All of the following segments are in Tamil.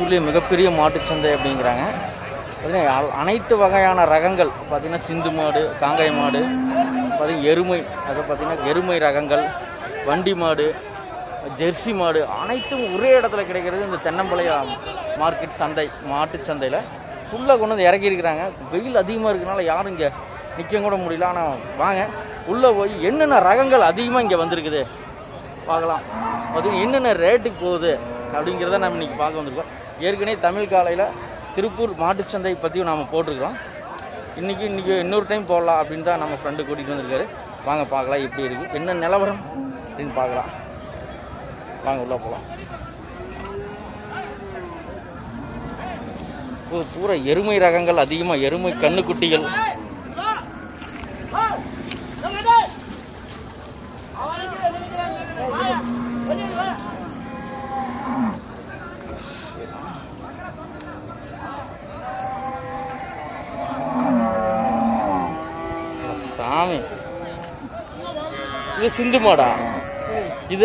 திருப்பூர்லேயே மிகப்பெரிய மாட்டுச்சந்தை அப்படிங்கிறாங்க பார்த்தீங்கன்னா அ- அனைத்து வகையான ரகங்கள் பார்த்தீங்கன்னா சிந்து மாடு காங்காய் மாடு பார்த்தீங்கன்னா எருமை அதை பார்த்தீங்கன்னா எருமை ரகங்கள் வண்டி மாடு ஜெர்சி மாடு அனைத்தும் ஒரே இடத்துல கிடைக்கிறது இந்த தென்னம்பாளையம் மார்க்கெட் சந்தை மாட்டுச் சந்தையில் ஃபுல்லாக கொண்டு வந்து இறக்கியிருக்கிறாங்க வெயில் அதிகமாக இருக்கனால யாரும் இங்கே நிற்க கூட முடியல ஆனால் வாங்க உள்ளே போய் என்னென்ன ரகங்கள் அதிகமாக இங்கே வந்திருக்குது பார்க்கலாம் பார்த்தீங்கன்னா என்னென்ன ரேட்டுக்கு போகுது அப்படிங்கிறத நம்ம இன்றைக்கி பார்க்க வந்திருக்கோம் ஏற்கனவே தமிழ் காலையில் திருப்பூர் மாட்டுச்சந்தை பற்றியும் நாம் போட்டிருக்கிறோம் இன்றைக்கி இன்றைக்கி இன்னொரு டைம் போடலாம் அப்படின்னு தான் நம்ம ஃப்ரெண்டு கூட்டிகிட்டு வந்திருக்காரு வாங்க பார்க்கலாம் எப்படி இருக்குது என்ன நிலவரம் அப்படின்னு பார்க்கலாம் வாங்க உள்ளே போகலாம் ஓ பூரா எருமை ரகங்கள் அதிகமாக எருமை கண்ணுக்குட்டிகள் சாமி இது சிந்து மாடா இது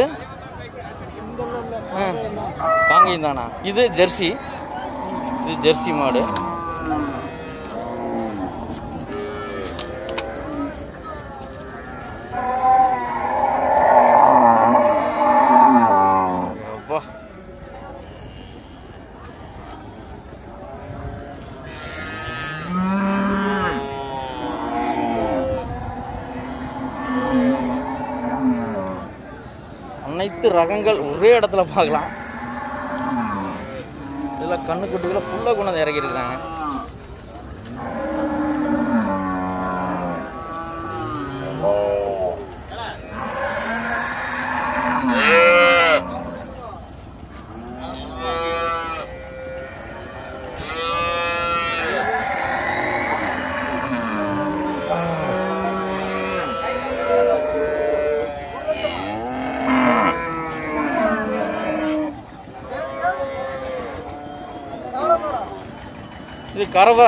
ஆ, காங்கேயம் தானா இது ஜெர்சி இது ஜெர்சி மாடு அப்பா அனைத்து ரகங்கள் ஒரே இடத்துல பார்க்கலாம் இதில் கண்ணுக்குட்டிகளை ஃபுல்லாக கொண்டு வந்து இறக்கியிருக்கிறாங்க இது கறவை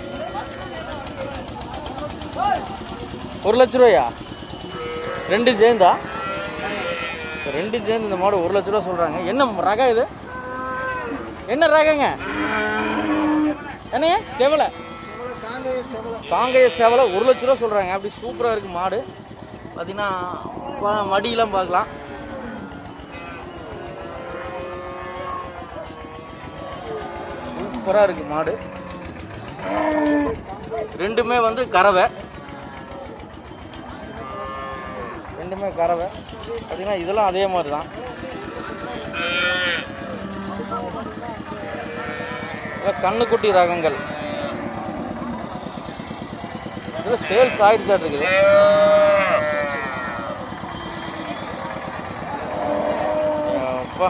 ஒரு லட்ச ரூபாயா ரெண்டு சேர்ந்தா ரெண்டு சேர்ந்து இந்த மாடு ஒரு லட்ச ரூபா சொல்றாங்க என்ன ரகம் இது என்ன ரகங்க என்னைய செவலை காங்கைய செவலை ஒரு லட்ச ரூபா சொல்றாங்க அப்படி சூப்பரா இருக்கு மாடு பார்த்தீங்கன்னா ப- மடியெல்லாம் பார்க்கலாம் சூப்பரா இருக்கு மாடு ரெண்டுமே வந்து கறவை ரெண்டுமே கறவை பார்த்தீங்கன்னா இதெல்லாம் அதே மாதிரி தான் இதெல்லாம் கண்ணுக்குட்டி ரகங்கள் இதில் சேல்ஸ் ஆகிட்டு தான் இருக்குது அப்பா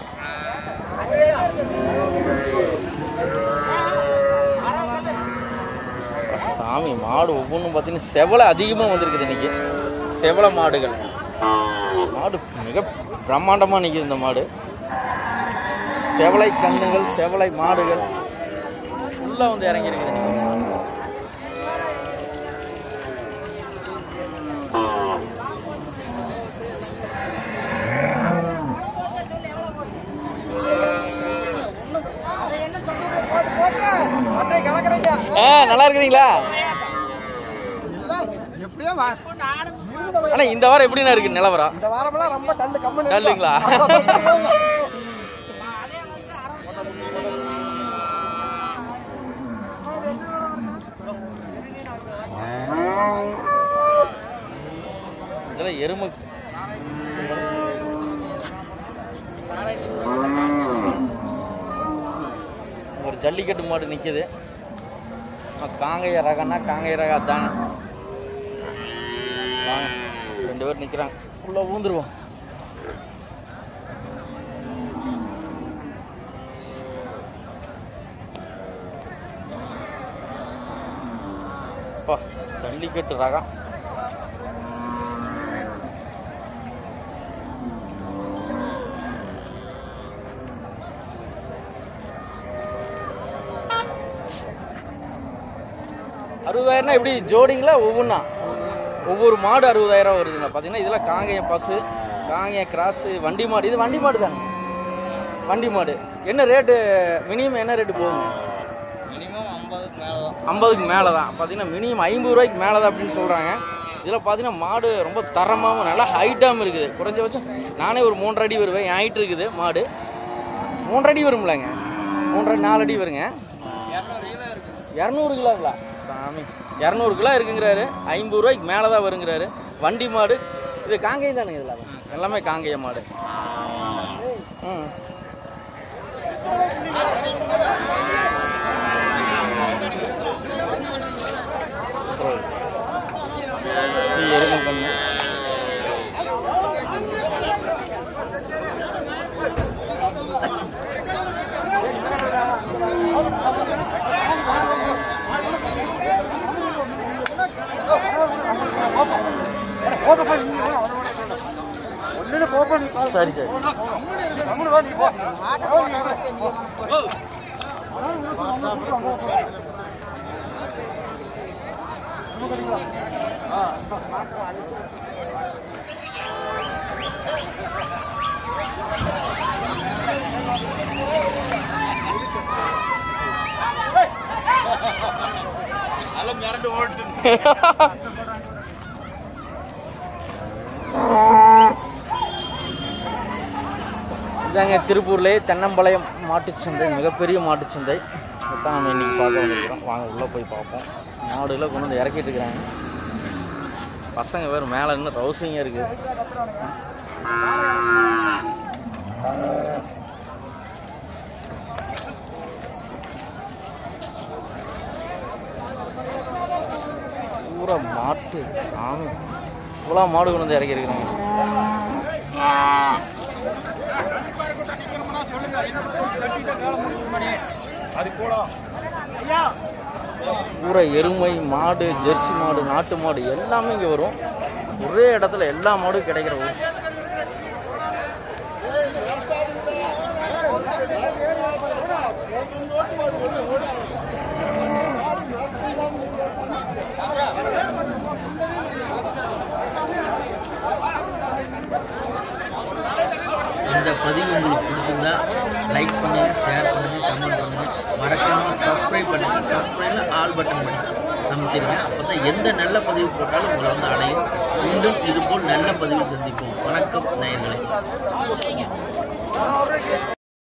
சாமி மாடு ஒவ்வொன்றும் பார்த்தீங்கன்னா செவலை அதிகமாக வந்திருக்குது இன்னைக்கு செவலை மாடுகள் மாடு மிக பிரம்மாண்டமாக நிற்கிது இந்த மாடு செவலை கண்ணுகள் செவலை மாடுகள் ஃபுல்லாக வந்து இறங்கியிருக்குது இன்னைக்கு. ஆ நல்லா இருக்கிறீங்களா எப்படியோ வா- அண்ணா இந்த வாரம் எப்படிண்ணா இருக்கு நிலவரம் இந்த வாரமெல்லாம் ரொம்ப டல்லு கம்மனு டல்லுங்களா? இதெல்லாம் எருமை ஒரு ஜல்லிக்கட்டு மாடு நிற்கிது காங்கைய ரகம்னா காங்கைய ரகம் அதாங்க வாங்க ரெண்டு பேர் நிற்கிறாங்க உள்ள ஊந்துருவோம் அப்பா ஜல்லிக்கட்டு ரகம் அறுபதாயிரம்னா எப்படி ஜோடிங்களா ஒவ்வொன்றா ஒவ்வொரு மாடு அறுபதாயிரம் வருதுங்களா பார்த்தீங்கன்னா இதெல்லாம் காங்கேயம் பசு காங்கேயம் கிராஸு வண்டி மாடு இது வண்டி மாடு தானே வண்டி மாடு என்ன ரேட்டு மினிமம் என்ன ரேட்டு போகுங்க மினிமம் ஐம்பதுக்கு மேலே தான் ஐம்பதுக்கு மேலே தான் பார்த்தீங்கன்னா மினிமம் ஐம்பது ரூபாய்க்கு மேலே தான் அப்படின்னு சொல்கிறாங்க இதில் பார்த்தீங்கன்னா மாடு ரொம்ப தரமாகவும் நல்லா ஹைட்டாகவும் இருக்குது குறைஞ்சபட்சம் நானே ஒரு மூன்றரை அடி வருவேன் என் ஹைட் இருக்குது மாடு மூன்றரை அடி வரும்லங்க மூன்றரை நாலு அடி வருங்க இரநூறு கிலோ இருக்குது இரநூறு கிலோங்களா சாமி இரநூறு கிலோ இருக்குங்கிறாரு ஐம்பது ரூபாய்க்கு மேலே தான் வருங்கிறாரு வண்டி மாடு இது காங்கேயம் தானுங்க இதில் எல்லாமே காங்கேய மாடு ம் சரி. இது எருமை கண்ணு சரி சரி அதெல்லாம் மிரண்டு ஓட்டு இதாங்க திருப்பூர்லேயே தென்னம்பாளையம் மாட்டுச்சந்தை மிகப்பெரிய மாட்டுச்சந்தை அதான் நம்ம இன்னைக்கு பார்க்க வந்திருக்கிறோம் வாங்க உள்ளே போய் பார்ப்போம் மாடுலாம் கொண்டு வந்து இறக்கிட்டு இருக்கிறாங்க பசங்க வேறு மேலே இன்னும் ரவுசிங்காக இருக்குது பூரா மாட்டு ஆமை இவ்வளோ மாடு கொண்டு வந்து இறக்கி இருக்கிறாங்க பூரா எருமை மாடு ஜெர்சி மாடு நாட்டு மாடு எல்லாமே இங்கே வரும் ஒரே இடத்துல எல்லா மாடும் கிடைக்கிற ஊர் இந்த பதிவு உங்களுக்கு பிடிச்சிருந்தா லைக் பண்ணுங்க ஷேர் பண்ணுங்க கமெண்ட் பண்ணுங்க மறக்காம சப்ஸ்கிரைப் பண்ணுங்க சப்ஸ்கிரைப்ல ஆல் பட்டன் பண்ணுங்க அமைத்திருங்க அப்போ தான் எந்த நல்ல பதிவு போட்டாலும் உங்களை வந்து அடையும் மீண்டும் இதுபோல் நல்ல பதிவில் சந்திப்போம் வணக்கம் நேயர்களே